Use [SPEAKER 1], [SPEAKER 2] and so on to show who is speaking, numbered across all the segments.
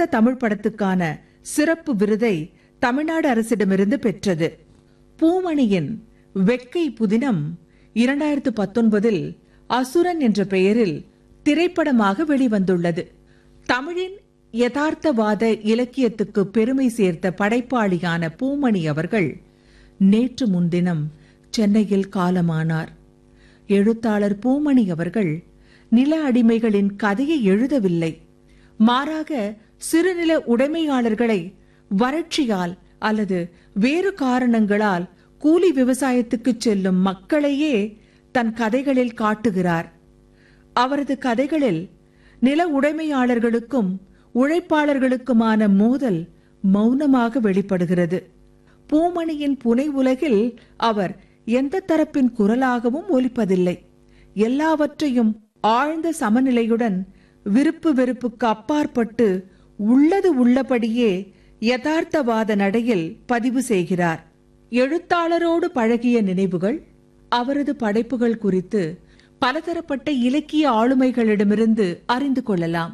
[SPEAKER 1] சிறந்த தமிழ் படத்துக்கான சிறப்பு விருதை தமிழ்நாடு அரசிடமிருந்து பெற்றது பூமணியின் வெக்கை புதினம் இரண்டாயிரத்து பத்தொன்பதில் அசுரன் என்ற பெயரில் திரைப்படமாக வெளிவந்துள்ளது தமிழின் யதார்த்தவாத இலக்கியத்துக்கு பெருமை சேர்த்த படைப்பாளியான பூமணி அவர்கள் நேற்று முன்தினம் சென்னையில் காலமானார் எழுத்தாளர் பூமணி அவர்கள் நில அடிமைகளின் கதையை எழுதவில்லை மாறாக சிறுநில உடைமையாளர்களை வறட்சியால் அல்லது வேறு காரணங்களால் கூலி விவசாயத்துக்கு செல்லும் மக்களையே தன் கதைகளில் காட்டுகிறார் அவரது கதைகளில் நில உடைமையாளர்களுக்கும் உழைப்பாளர்களுக்குமான மோதல் மௌனமாக வெளிப்படுகிறது பூமணியின் புனை உலகில் அவர் எந்த தரப்பின் குரலாகவும் ஒலிப்பதில்லை எல்லாவற்றையும் ஆழ்ந்த சமநிலையுடன் விருப்பு வெறுப்புக்கு அப்பாற்பட்டு உள்ளது உள்ளபடியே யதார்த்தவாத நடையில் பதிவு செய்கிறார் எழுத்தாளரோடு பழகிய நினைவுகள் அவரது படைப்புகள் குறித்து பலதரப்பட்ட இலக்கிய ஆளுமைகளிடமிருந்து அறிந்து கொள்ளலாம்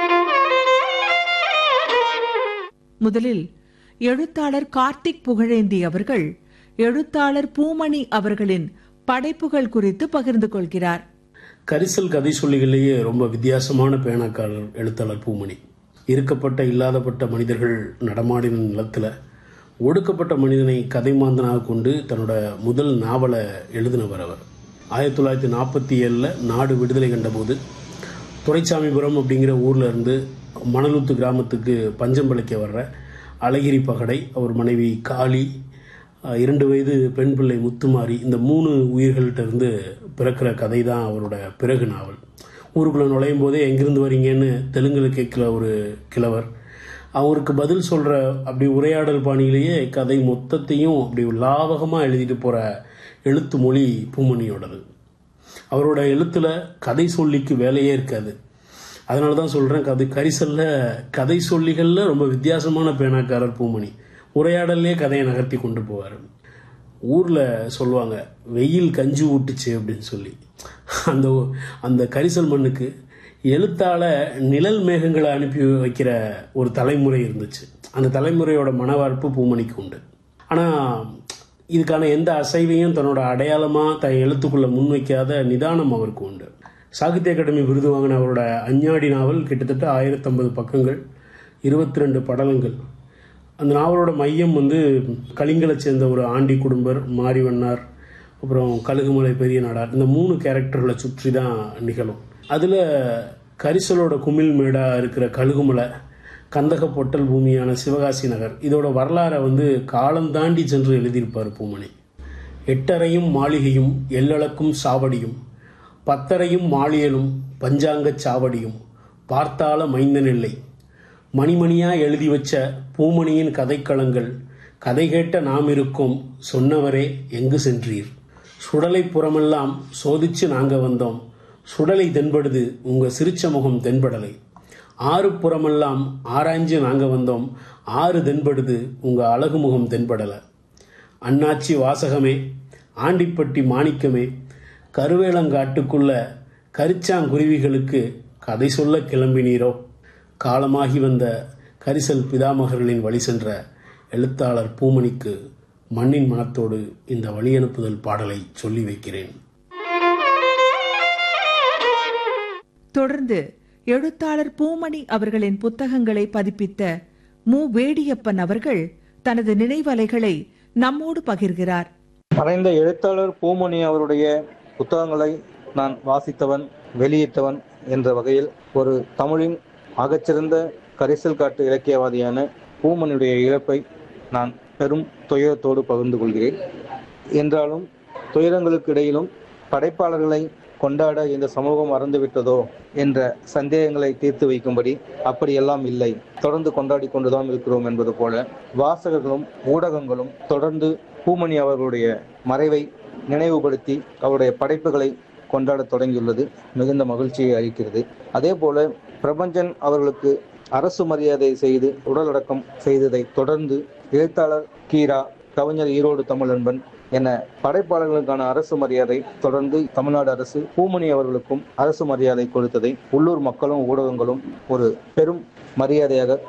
[SPEAKER 1] முதலில் எழுத்தாளர் கார்த்திக் புகழேந்தி அவர்கள் எழுத்தாளர் பூமணி அவர்களின் படைப்புகள் குறித்து பகிர்ந்து கொள்கிறார்
[SPEAKER 2] கரிசல் கதை சொல்லிகளிலேயே ரொம்ப வித்தியாசமான பேனாக்காரர் எழுத்தாளர் பூமணி இருக்கப்பட்ட இல்லாதப்பட்ட மனிதர்கள் நடமாடின நிலத்துல ஒடுக்கப்பட்ட மனிதனை கதை மாந்தனாக கொண்டு தன்னோட முதல் நாவலை எழுதினவர் அவர் ஆயிரத்தி தொள்ளாயிரத்தி நாற்பத்தி ஏழில் நாடு விடுதலை கண்டபோது துரைசாமிபுரம் அப்படிங்கிற ஊர்ல இருந்து மணலுத்து கிராமத்துக்கு பஞ்சம் பிழைக்க வர்ற அழகிரி பகடை அவர் மனைவி காளி அஹ், இரண்டு வயது பெண் பிள்ளை முத்துமாரி இந்த மூணு உயிர்கள்ட்ட இருந்து பிறக்கிற கதை தான் அவரோட பிறகு நாவல் ஊருக்குள்ளே நுழையும் போதே எங்கிருந்து வரீங்கன்னு தெலுங்குல கேட்கல ஒரு கிழவர் அவருக்கு பதில் சொல்ற அப்படி உரையாடல் பாணியிலேயே கதை மொத்தத்தையும் அப்படி லாவகமாக எழுதிட்டு போற எழுத்து மொழி பூமணியோடது அவரோட எழுத்துல கதை சொல்லிக்கு வேலையே இருக்காது அதனால தான் சொல்றேன் கதை கரிசல்ல கதை சொல்லிகள்ல ரொம்ப வித்தியாசமான பேனாக்காரர் பூமணி உரையாடல்லே கதையை நகர்த்தி கொண்டு போவார் ஊர்ல சொல்லுவாங்க வெயில் கஞ்சி ஊட்டுச்சு அப்படின்னு சொல்லி அந்த அந்த கரிசல் மண்ணுக்கு எழுத்தால நிழல் மேகங்களை அனுப்பி வைக்கிற ஒரு தலைமுறை இருந்துச்சு அந்த தலைமுறையோட மனவார்ப்பு பூமணிக்கு உண்டு ஆனா இதுக்கான எந்த அசைவையும் தன்னோட அடையாளமா தன் எழுத்துக்குள்ள முன்வைக்காத நிதானம் அவருக்கு உண்டு சாகித்ய அகாடமி விருது வாங்கின அவரோட அஞ்ஞாடி நாவல் கிட்டத்தட்ட ஆயிரத்தம்பது பக்கங்கள் இருபத்தி ரெண்டு படலங்கள் அந்த நாவலோட மையம் வந்து கலிங்கலை சேர்ந்த ஒரு ஆண்டி குடும்பர் மாரிவண்ணார் அப்புறம் கழுகுமலை பெரிய நாடார் இந்த மூணு கேரக்டர்களை சுற்றி தான் நிகழும் அதில் கரிசலோட குமிழ் மேடா இருக்கிற கழுகுமலை கந்தக பொட்டல் பூமியான சிவகாசி நகர் இதோட வரலாறை வந்து காலம் தாண்டி சென்று எழுதியிருப்பார் பூமணி எட்டரையும் மாளிகையும் எல்லளக்கும் சாவடியும் பத்தரையும் மாளியலும் பஞ்சாங்கச் சாவடியும் பார்த்தால மைந்தனில்லை மணிமணியா எழுதி வச்ச பூமணியின் கதைக்களங்கள் கதை கேட்ட நாம் இருக்கோம் சொன்னவரே எங்கு சென்றீர் சுடலை புறமெல்லாம் சோதிச்சு நாங்க வந்தோம் சுடலை தென்படுது உங்க சிரிச்ச முகம் தென்படலை ஆறு புறமெல்லாம் ஆராய்ஞ்சு நாங்க வந்தோம் ஆறு தென்படுது உங்க அழகு முகம் தென்படல அண்ணாச்சி வாசகமே ஆண்டிப்பட்டி மாணிக்கமே கருவேலங்காட்டுக்குள்ள கரிச்சாங்குருவிகளுக்கு கதை சொல்ல கிளம்பினீரோ காலமாகி வந்த கரிசல் பிதாமகர்களின் வழி சென்ற எழுத்தாளர் பூமணிக்கு மண்ணின் மனத்தோடு இந்த வழி அனுப்புதல் பாடலை சொல்லி வைக்கிறேன்
[SPEAKER 1] தொடர்ந்து எழுத்தாளர் பூமணி அவர்களின் புத்தகங்களை பதிப்பித்த மு வேடியப்பன் அவர்கள் தனது நினைவலைகளை நம்மோடு பகிர்கிறார்
[SPEAKER 3] மறைந்த எழுத்தாளர் பூமணி அவருடைய புத்தகங்களை நான் வாசித்தவன் வெளியிட்டவன் என்ற வகையில் ஒரு தமிழின் ஆகச்சிறந்த கரிசல் காட்டு இலக்கியவாதியான பூமணியுடைய இழப்பை நான் பெரும் துயரத்தோடு பகிர்ந்து கொள்கிறேன் என்றாலும் துயரங்களுக்கு இடையிலும் படைப்பாளர்களை கொண்டாட இந்த சமூகம் மறந்துவிட்டதோ என்ற சந்தேகங்களை தீர்த்து வைக்கும்படி அப்படியெல்லாம் இல்லை தொடர்ந்து கொண்டாடி கொண்டுதான் இருக்கிறோம் என்பது போல வாசகர்களும் ஊடகங்களும் தொடர்ந்து பூமணி அவர்களுடைய மறைவை நினைவுபடுத்தி அவருடைய படைப்புகளை கொண்டாட தொடங்கியுள்ளது மிகுந்த மகிழ்ச்சியை அளிக்கிறது அதே போல பிரபஞ்சன் அவர்களுக்கு அரசு மரியாதை செய்து உடலடக்கம் செய்ததை தொடர்ந்து எழுத்தாளர் கீரா கவிஞர் ஈரோடு தமிழன்பன் என படைப்பாளர்களுக்கான அரசு மரியாதை தொடர்ந்து தமிழ்நாடு அரசு பூமணி அவர்களுக்கும் அரசு மரியாதை கொடுத்ததை உள்ளூர் மக்களும் ஊடகங்களும் ஒரு பெரும் மரியாதையாக